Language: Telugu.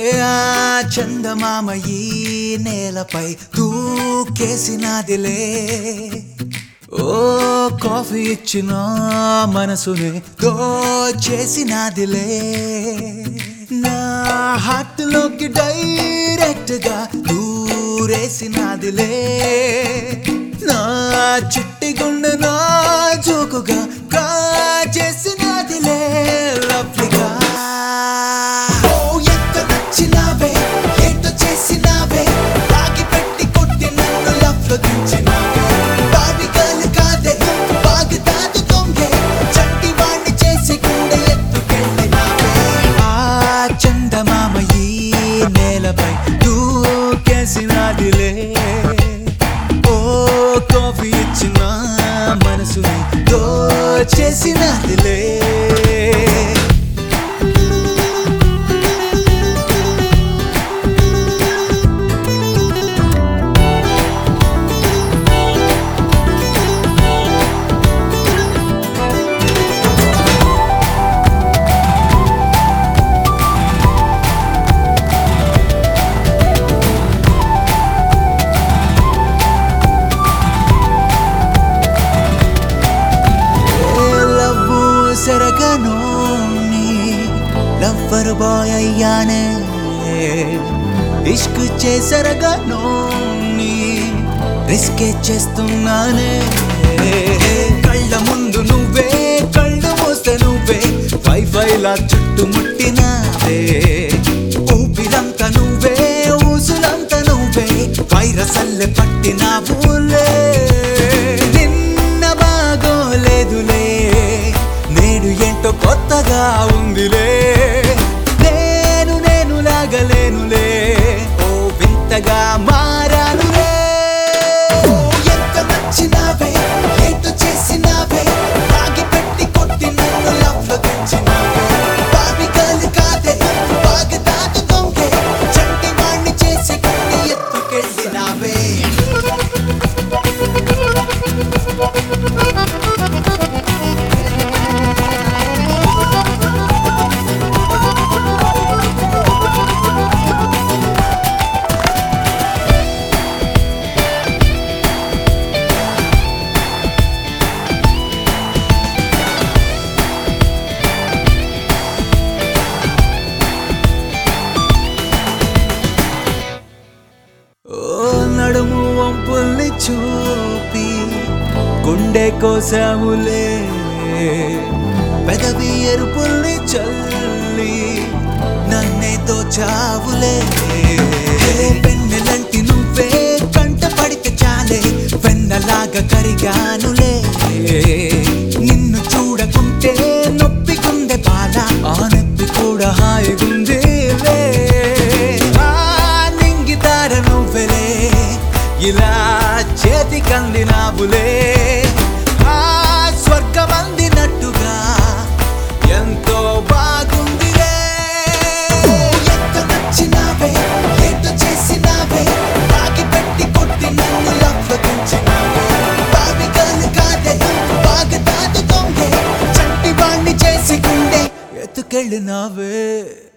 ఆ చందమామ ఈ నేలపై దూకేసినాదిలే ఓ కాఫీ ఇచ్చిన మనసుని దోచేసినాదిలే నా హార్ట్ లోకి డైరెక్ట్ గా దూరేసినాదిలే నా చిట్టి గుండె నా జోకుగా కాచేసినాదిలే లవ్లీగా ఓ ఎంత నచ్చినావే ఏంటో చేసినావే తాగి పెట్టి కొట్టి నన్ను లవ్లో దించినావే బావి గర్ల్ కాదే బాగుతాదు దొంగే చంటి వాణ్ణి చేసి గుండె ఎత్తుకెళ్ళినావే ఆ చందమామ ఈ నేలపై దూకేసినాదిలే ఓ కాఫీ ఇచ్చిన మనసుని దోచేసినదిలే లవ్వు సెరగనోని లవ్వర్ బాయ్ అయ్యానే ఇష్క్ చేసరగనోని రిస్కే చేస్తున్నానే కళ్ళ ముందు నువ్వే కళ్ళు మూస్తే నువ్వే వైఫైలా చుట్టుముట్టినావే ఊపిరంతా నువ్వే ఊసులంతా నువ్వే వైరస్ అల్లె పట్టినావులే నిన్న బాగోలేదులే నేడు ఏంటో కొత్తగా ఉందిలే నేను నేను లాగలేనులే ఓ వింతగా మారానులే ఓ ఎంత నచ్చినావే ఏంటో చేసినావే తాగి పెట్టి కొట్టి నన్ను లవ్లో దించినావే బావి గర్ల్ కాదే బాగదాదు దొంగే చంటి వాణ్ణి చేసి కొట్టి ఎత్తుకెళ్ళినావే ఓ నడుము వంపుల్ని చూపి గుండె కోసాములే పెదవి ఎరుపుల్ని చల్లి నన్నే దోచావులే పెన్నెలంటి నువ్వే కంట పడితే చాలే వెన్నలాగా కరిగానులే నిన్ను చూడకుంటే నొప్పి గుండె బాల ఆ నొప్పి కూడా హాయిగుందిలే ఆ నింగితార నువ్వెలే ఇలా చేతికందినావులే ఆ స్వర్గం అందినట్టుగా ఎంతో బాగుందిలే ఎంత నచ్చినావే ఏంటో చేసినావే తాగి పెట్టి కొట్టి నన్ను లవ్లో దించినావే బావి గర్ల్ కాదే బాగదాదు దొంగే చంటి వాణ్ణి చేసి గుండె ఎత్తుకెళ్ళినావే